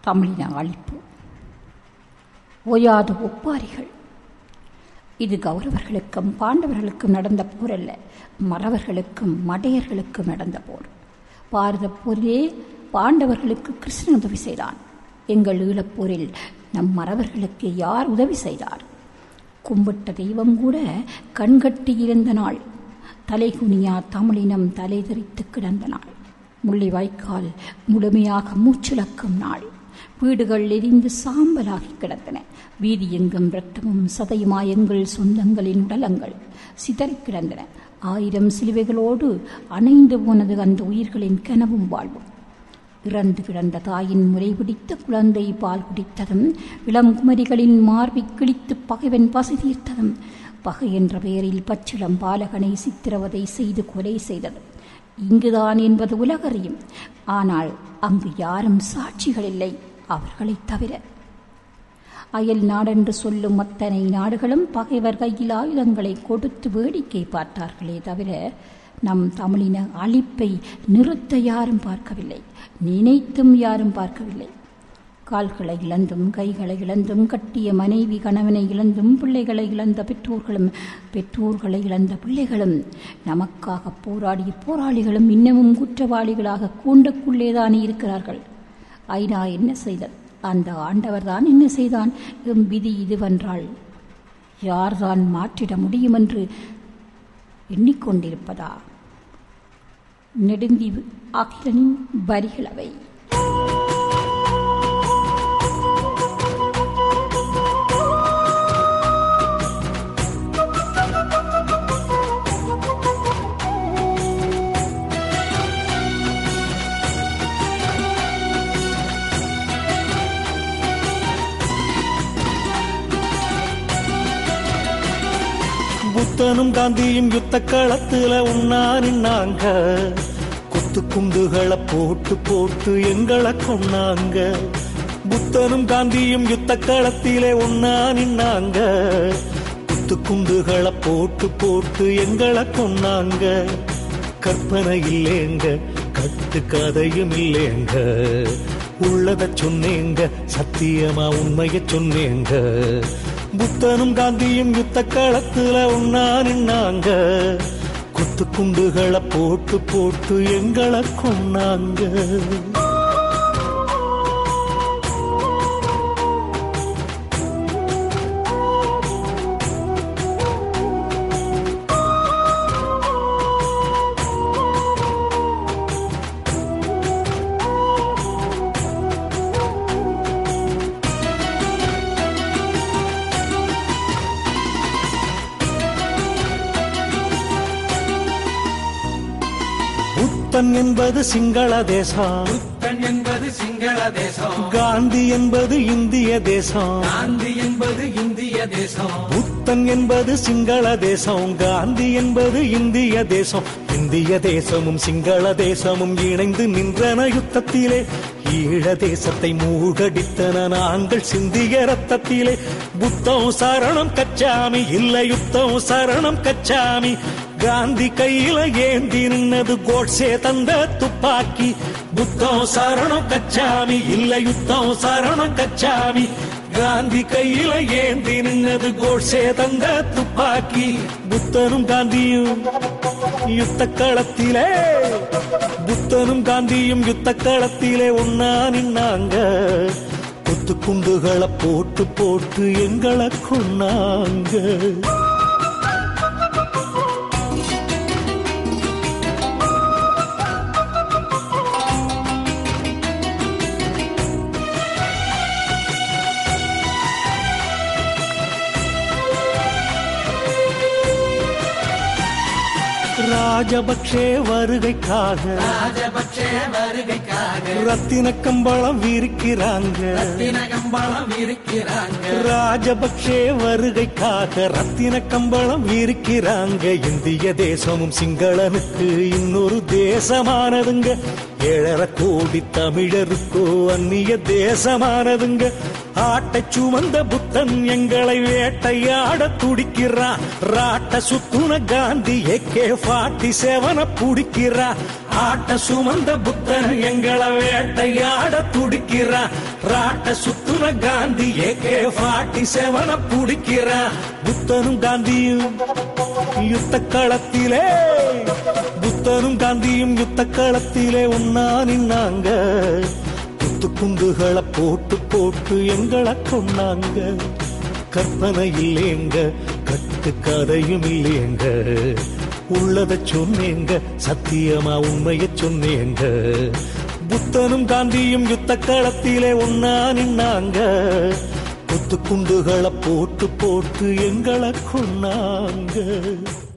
தமிழின அழிப்பு ஓயாத ஒப்பாரிகள் இது கௌரவர்களுக்கும் பாண்டவர்களுக்கும் நடந்த போர் அல்ல மறவர்களுக்கும் மடையர்களுக்கும் நடந்த போர் பாரத போரிலே பாண்டவர்களுக்கு கிருஷ்ணன் உதவி செய்தான் எங்கள் ஈழப்போரில் நம் மறவர்களுக்கு யார் உதவி செய்தார் கும்பிட்ட தெய்வம் கூட கண்கட்டி இருந்த நாள் தலைகுனியா தமிழினம் தலை தெரித்து கிடந்த நாள் முள்ளிவாய்க்கால் முழுமையாக மூச்சிழக்கும் நாள் வீடுகள் எரிந்து சாம்பலாகி கிடந்தன வீதி எங்கும் இரத்தமும் சதையுமாய் எங்கள் சொந்தங்களின் உடலங்கள் சிதறிக் கிடந்தன ஆயிரம் சிலுவைகளோடு அணைந்து போனது அந்த உயிர்களின் கனவும் வாழ்வும் இறந்து கிடந்த தாயின் முறை பிடித்த குழந்தை பால் குடித்ததும் இளம் குமரிகளின் மார்பை கிழித்து பகைவன் பசி தீர்த்ததும் பகை என்ற பெயரில் பச்சிளம் பாலகனை சித்திரவதை செய்து கொலை செய்தது இங்குதான் என்பது உலகறியும் ஆனால் அங்கு யாரும் சாட்சிகள் இல்லை அவர்களைத் தவிர அயல் நாடென்று சொல்லும் அத்தனை நாடுகளும் பகைவர் கையில் ஆயுதங்களை கொடுத்து வேடிக்கை பார்த்தார்களே தவிர நம் தமிழின அழிப்பை நிறுத்த யாரும் பார்க்கவில்லை நினைத்தும் யாரும் பார்க்கவில்லை கால்களை இழந்தும் கைகளை இழந்தும் கட்டிய மனைவி கணவனை இழந்தும் பிள்ளைகளை இழந்த பெற்றோர்களும் பெற்றோர்களை இழந்த பிள்ளைகளும் நமக்காக போராடிய போராளிகளும் இன்னமும் குற்றவாளிகளாக கூண்டுக்குள்ளேதான் இருக்கிறார்கள் ஐநா என்ன செய்தது அந்த ஆண்டவர் தான் என்ன செய்தான் எம் விதி இதுவென்றால் யார்தான் மாற்றிட முடியும் என்று எண்ணிக்கொண்டிருப்பதா நெடுந்தீவு அகிலனின் வரிகளவை புத்தனும் காந்தியும் யுத்த களத்துல உண்ணா நின்னாங்க குத்து குண்டுகளை போட்டு போட்டு எங்களை கொன்னாங்க புத்தனும் காந்தியும் யுத்த களத்திலே ஒன்னா நின்னாங்க குத்து குண்டுகளை போட்டு போட்டு எங்களை கொன்னாங்க கற்பனை இல்லேங்க கட்டு கதையும் இல்லேங்க உள்ளத சொன்னேங்க சத்தியமா உண்மைய சொன்னேங்க புத்தனும் காந்தியும் யுத்த களத்துல ஒன்னா நின்னாங்க குத்து குண்டுகளை போட்டு போட்டு எங்களை கொன்னாங்க புத்தன் என்பது சிங்கள தேசம் புத்தன் என்பது சிங்கள தேசம் காந்தி என்பது இந்திய தேசம் காந்தி என்பது இந்திய தேசம் புத்தன் என்பது சிங்கள தேசம் காந்தி என்பது இந்திய தேசம் இந்திய தேசமும் சிங்கள தேசமும் இணைந்து நின்றன யுத்தத்திலே ஈழ தேசத்தை மூழ்கடித்தன நாங்கள் சிந்திய ரத்தத்திலே புத்தம் சரணம் கச்சாமி இல்ல யுத்தம் சரணம் கச்சாமி காந்தி கையில ஏந்தி நின்னது கோட்சே தந்த துப்பாக்கி புத்தம் சரணம் கச்சாமி இல்ல யுத்தம் சரணம் கச்சாமி காந்தி கையில ஏந்தி நின்னது கோட்சே தந்த துப்பாக்கி புத்தனும் காந்தியும் யுத்த களத்திலே புத்தனும் காந்தியும் யுத்த களத்திலே ஒன்னா நின்னாங்க குத்து குண்டுகளை போட்டு போட்டு எங்களை கொன்னாங்க ராஜபக்ஷே வருகைக்காக ராஜபக்ஷே வருகைக்காக ரத்தின கம்பளம் விரிக்கிறாங்க தினகம்பளம் இருக்கிறாங்க ராஜபக்ஷே வருகைக்காக ரத்தின கம்பளம் விரிக்கிறாங்க இந்திய தேசமும் சிங்களனுக்கு இன்னொரு தேசமானதுங்க ஏழரை கோடி தமிழருக்கோ அந்நிய தேசமானதுங்க ஆட்டை சுமந்த புத்தன் எங்களை வேட்டையாட துடிக்கிறான் ராட்ட சுத்துன காந்தி ஏகே ஃபார்ட்டி செவன புடிக்கிறா ஆட்ட சுமந்த புத்தன் எங்களை வேட்டையாட துடிக்கிறான் ராட்ட சுத்துன காந்தி ஏகே ஃபார்ட்டி செவன புடிக்கிறா புத்தனும் காந்தியும் யுத்த களத்திலே புத்தனும் காந்தியும் யுத்த களத்திலே ஒன்னா நின்னாங்க குத்து குண்டுகளை போட்டு போட்டு எங்களை கொண்டாங்க கற்பனை இல்லேங்க கட்டு கதையும் இல்லேங்க உள்ளத சொன்னேங்க சத்தியமா உண்மைய சொன்னேங்க புத்தனும் காந்தியும் யுத்த களத்திலே ஒன்னா நின்னாங்க குத்து குண்டுகளை போட்டு போட்டு எங்களை கொண்டாங்க